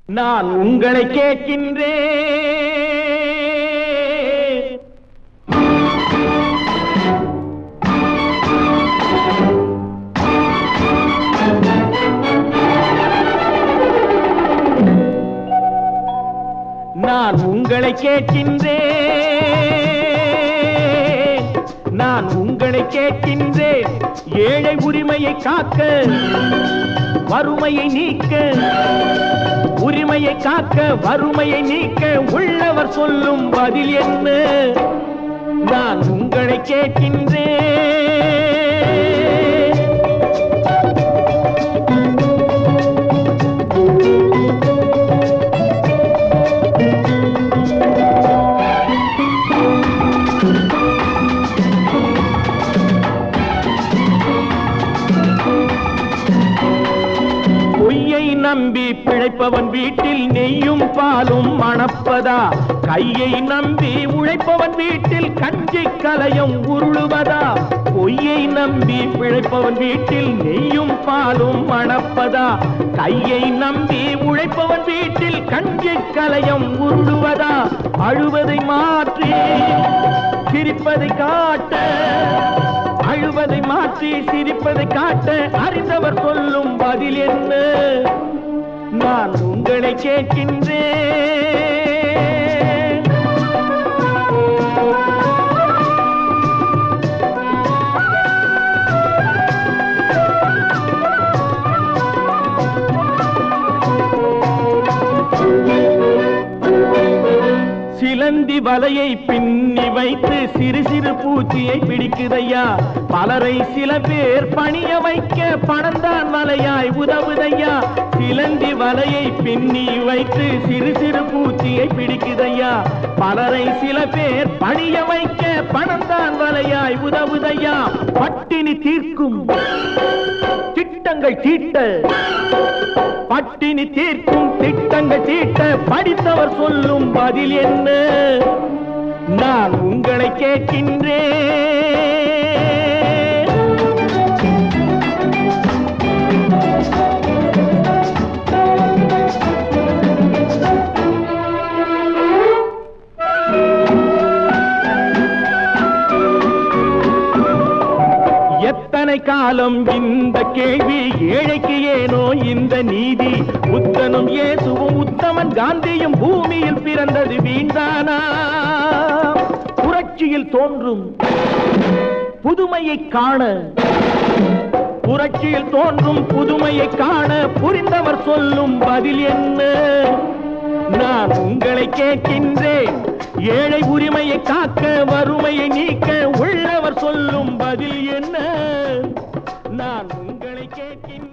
நான் உங்களை கேட்கின்றேன் நான் உங்களை கேட்கின்றேன் நான் உங்களை கேட்கின்றேன் ஏழை உரிமையை காக்க வறுமையை நீக்க உரிமையை காக்க வறுமையை நீக்க உள்ளவர் சொல்லும் பதில் என்ன நான் உங்களை கேட்கின்றேன் பொய்யை நம்பி பிழைப்பவன் வீட்டில் நெய்யும் பாலும் மணப்பதா கையை நம்பி உழைப்பவன் வீட்டில் கஞ்சி கலையும் உருளுவதா பொய்யை நம்பி பிழைப்பவன் வீட்டில் நெய்யும் பாலும் மணப்பதா கையை நம்பி உழைப்பவன் வீட்டில் கஞ்சி கலையும் உருளுவதா அழுவதை மாற்றி சிரிப்பதை காட்ட அழுவதை மாற்றி சிரிப்பதை காட்ட அறிந்தவர் சொல்லும் பதில் என்ன நான் உங்களை கேட்கின்றேன் சிலந்தி வலையை பின்னி வைத்து சிறு சிறு பூச்சியை பிடிக்குதையா பலரை சில பேர் பணிய வைக்க பணந்தான் வலையாய் உதவுதையா சிலந்தி வலையை பின்னி வைத்து சிறு சிறு பூச்சியை பிடிக்குதையா பலரை சில பேர் பணிய வைக்க பணந்தான் வலையாய் உதவுதையா பட்டினி தீர்க்கும் திட்டங்கள் தீட்ட பட்டினி தீர்க்கும் திட்டங்கள் தீட்ட படித்தவர் சொல்லும் பதில் என்ன நான் உங்களை கேட்கின்றேன் எத்தனை காலம் இந்த கேள்வி ஏழைக்கு ஏனோ இந்த நீதி புத்தனும் இயேசுவும் உத்தமன் காந்தியும் பூமியில் பிறந்தது வீண்தானா புரட்சியில் தோன்றும் புதுமையை காண புரட்சியில் தோன்றும் புதுமையை காண புரிந்தவர் சொல்லும் பதில் என்ன நான் உங்களை கேட்கின்றேன் ஏழை உரிமையை காக்க வறுமையை நீக்க உள்ளவர் சொல்லும் பதில் என்ன நான் உங்களை கேட்கின்றேன்